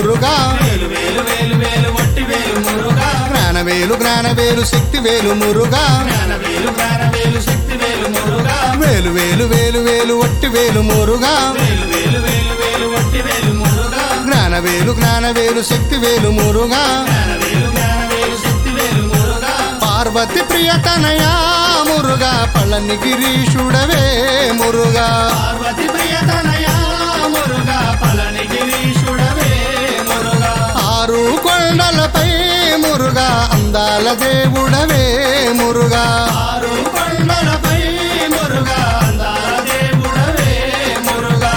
మురుగా వేలు వేలు వేలు వేలు వట్టి వేలు మురుగా జ్ఞానవేలు జ్ఞానవేలు శక్తి వేలు మురుగా జ్ఞాన వేలు జ్ఞాన వేలు శక్తి వేలు మురుగా వేలు వేలు వేలు వేలు వట్టి వేలు మురుగా వేలు వేలు వేలు వేలు వట్టి వేలు మురుగా జ్ఞానవేలు జ్ఞానవేలు శక్తి వేలు మురుగా జ్ఞాన వేలు జ్ఞాన వేలు శక్తి వేలు మురుగా పార్వతి ప్రియతనయా మురుగా పళని గిరీషుడవే మురుగా పార్వతి ప్రియతనయా మురుగా పళని గిరీశుడవే మురుగా ఆరు కొండలపై మురుగా అందాల దేవుడవే మురుగా ఆరు కొండలపై మురుగా అందాల దేవుడవే మురుగా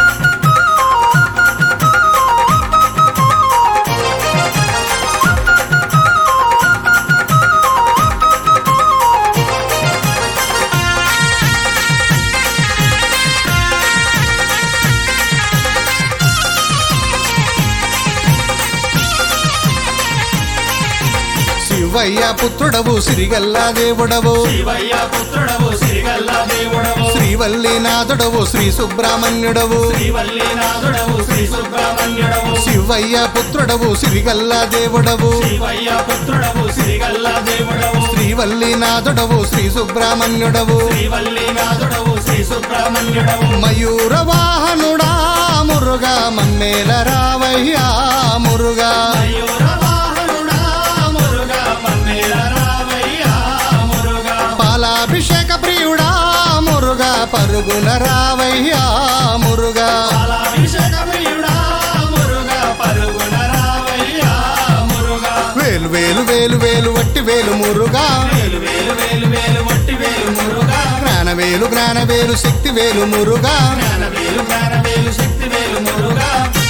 శివయ్య పుత్రుడవు సిరిగల్లా దేవుడవు శివయ్య పుత్రుడవు శ్రీగల్లా దేవుడవు శ్రీవల్లినాథుడవు శ్రీ సుబ్రహ్మణ్యుడవు శ్రీవల్లీనాథుడవు శ్రీ సుబ్రహ్మణ్యుడవు శివయ్య పుత్రుడవు సిరిగల్లా దేవుడవు శివయ్య పుత్రుడవు శ్రీగల్లా దేవుడవు శ్రీవల్లినాథుడవు శ్రీ సుబ్రహ్మణ్యుడవు శ్రీవల్లీనాథుడవు శ్రీ సుబ్రహ్మణ్యుడవు మయూర వాహనుడా మురుగా మమ్మేల రావయ్యా మురుగా మయూర వాహనుడా మురుగా మమ్మేల రావయ్యా మురుగా పాలాభిషేక ప్రియుడా మురుగా పరుగున రావయ్యా మురుగా పాలాభిషేక ప్రియుడా మురుగా పరుగున రావయ్యా మురుగా వేలు వేలు వేలు వేలు వట్టి వేలు మురుగా వేలు వేలు వేలు వేలు వట్టి వేలు మురుగా జ్ఞానవేలు జ్ఞానవేలు శక్తి వేలు మురుగా జ్ఞాన వేలు జ్ఞాన వేలు శక్తి వేలు మురుగా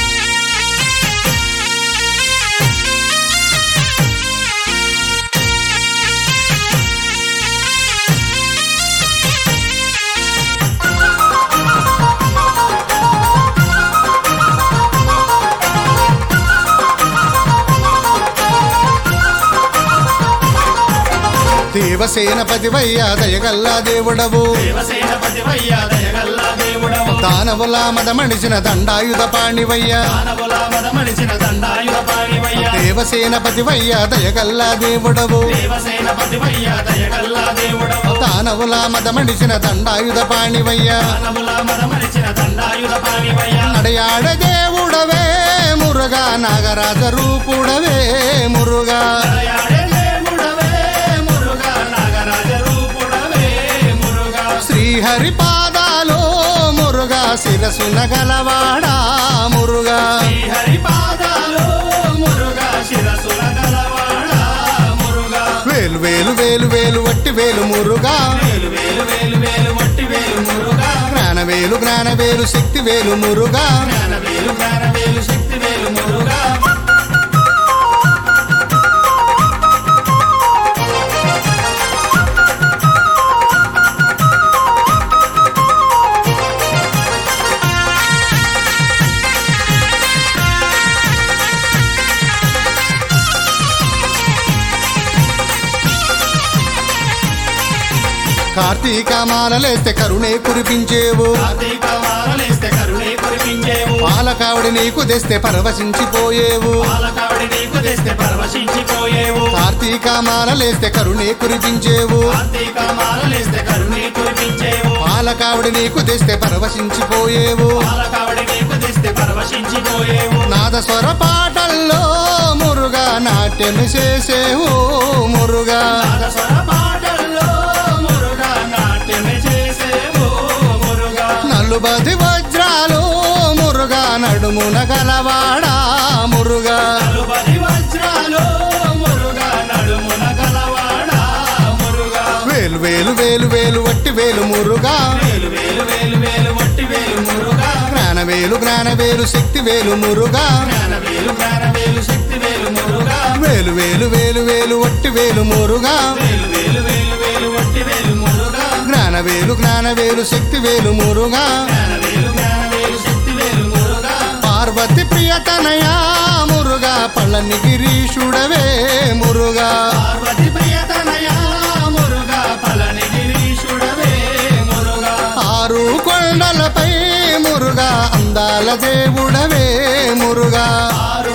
దేవసేనపతివయ్యా దయగల్లా దేవుడవు దేవసేనపతివయ్యా దయగల్లా దేవుడవు దానవుల మదమణిసిన దండాయుధ పాణివయ్యా దానవుల మదమణిచిన దండాయుధ పాణివయ్యా దేవసేనపతివయ్యా దయగల్లా దేవుడవు దేవసేనపతివయ్యా దయగల్లా దేవుడవు దానవుల మదమణిసిన దండాయుధ పాణివయ్యా దానవుల మదమణిచిన దండాయుధ పాణివయ్యా నడయాడ దేవుడవే మురుగా నాగరాజ రూపుడవే మురుగా దయాడే దేవుడవే మురుగా నాగరాజ రూపుడవే మురుగా శ్రీహరి పాదాలో మురుగా శిరసున గలవాడా మురుగా శ్రీహరి పాదాలు మురుగా శిరసుల గలవాడా మురుగా వేలు వేలు వేలు వేలు వట్టి వేలు మురుగా వేలు వేలు వేలు వేలు వట్టి వేలు మురుగా జ్ఞానవేలు జ్ఞానవేలు శక్తి వేలు మురుగా జ్ఞాన వేలు జ్ఞాన వేలు శక్తి వేలు మురుగా కార్తీక మాలలేస్తే కరుణే కురిపించేవు కార్తీక మాలలేస్తే కరుణే కురిపించేవు పాలకావిడి నీకు తెస్తే పరవశించిపోయేవు పాలకావిడి నీకు తెస్తే పరవశించిపోయేవు కార్తీక మాలలేస్తే కరుణే కురిపించేవు కార్తీక మాలలేస్తే కరుణే కురిపించేవు పాలకావిడి నీకు తెస్తే పరవశించిపోయేవు పాలకావిడి నీకు తెస్తే పరవశించిపోయేవు నాద స్వర పాటల్లో మురుగా నాట్యం చేసేవు మురుగా నాదస్వర పాటల్లో మురుగా నాట్యమే చేసేవు మురుగా నలుబది వజ్రాలు మురుగా నడుమున గలవాడా మురుగా నలుబది వజ్రాలు మురుగా నడుమున గలవాడా మురుగా వేలు వేలు వేలు వేలు వట్టి వేలు మురుగా వేలు వేలు వేలు వేలు వట్టి వేలు మురుగా జ్ఞానవేలు జ్ఞానవేలు శక్తి వేలు మురుగా జ్ఞాన వేలు జ్ఞాన వేలు శక్తి వేలు మురుగా వేలు వేలు వేలు వేలు వట్టి వేలు మురుగా వేలు వేలు వేలు వేలు వట్టి వేలు మురుగా జ్ఞానవేలు జ్ఞానవేలు శక్తి వేలు మురుగా జ్ఞాన వేలు జ్ఞాన వేలు శక్తి వేలు మురుగా పార్వతి ప్రియతనయా మురుగా పళని గిరీషుడవే మురుగా పార్వతి ప్రియతనయా మురుగా పళని గిరీశుడవే మురుగా ఆరు కొండలపై మురుగా అంద అందాల దేవుడవే మురుగా ఆరు